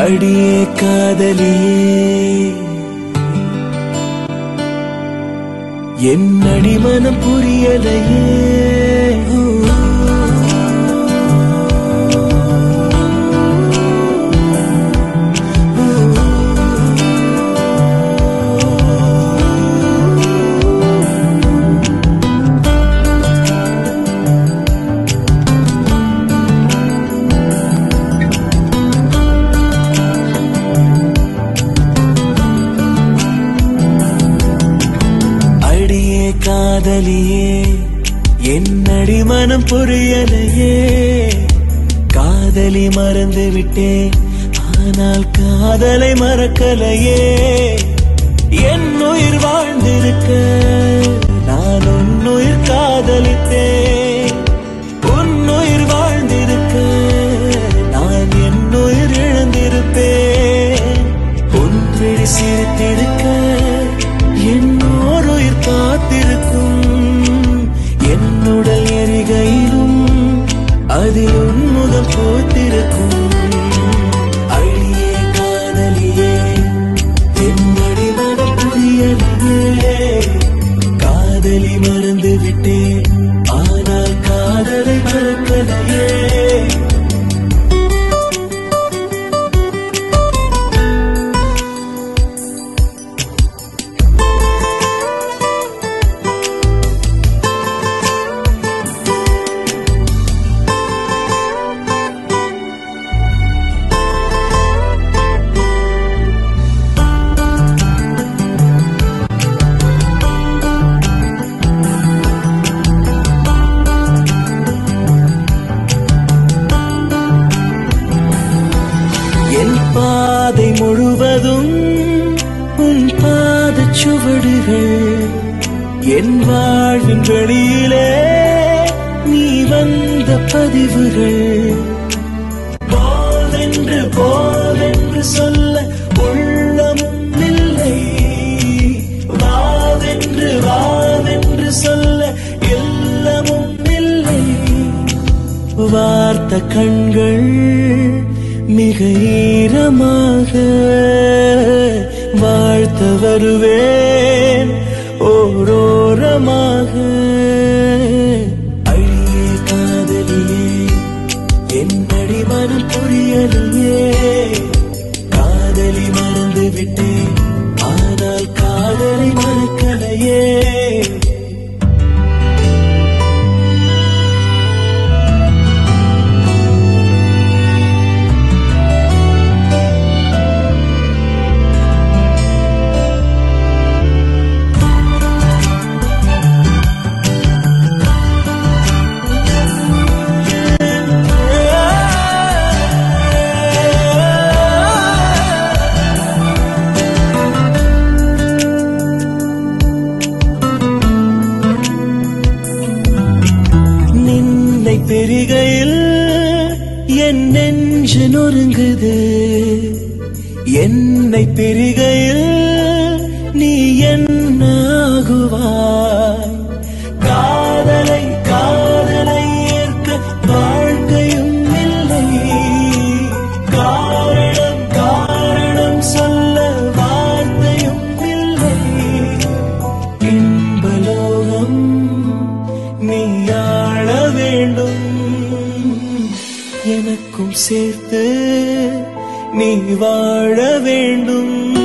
அடியே காதலியே என் அடிமனம் புரியலையே அடியே காதலியே என் அடிமனம் புரியலையே காதலி மறந்து விட்டேன் ஆனால் காதலை மறக்கலையே என் உயிர் வாழ்ந்திருக்க நான் உன்னுயிர் காதலித்தேன் உன்னுயிர் வாழ்ந்திருக்க நான் என் உயிர் இழந்திருப்பேன் ஒன்றிடி சிரித்திருக்க என்னோர் உயிர் காத்திருக்கும் என்னுடல் எரிகையிலும் அதில் உன்முகம் போத்திருக்கும் அழியே காதலியே என்னடி மனம் புரியலையே காதலி மறந்து விட்டேன் ஆனால் காதலை மறக்கலையே என் பாதை முழுவதும் உன் பாதச் சுவடுகள் என் வாழ்வின் வெளியிலே நீ வந்த பதிவுகள் போவென்று போவென்று சொல்ல உள்ளமும் இல்லை வாவென்று வாவென்று சொல்ல இல்லமும் இல்லை வார்த்த கண்கள் மிக ஈரமாக வாழ்த்த வருவேன் ஓரோரமாக அழியே காதலியே என் அடிமனம் புரியலையே காதலி மறந்து விட்டேன் ஆனால் காதலை மறக்கலையே நின்னை பெருகையில் என் நெஞ்சு நொறுங்குது என்னை பெருகையில் நீ என்ன ஆகுவாய் காதலை காதலை ஏற்க வாழ்க்கையும் இல்லை காரணம் காரணம் சொல்ல வார்த்தையும் இல்லை இன்பலோகம் நீ ஆள வேண்டும் எனக்கும் சேர்த்து நீ வாழ வேண்டும்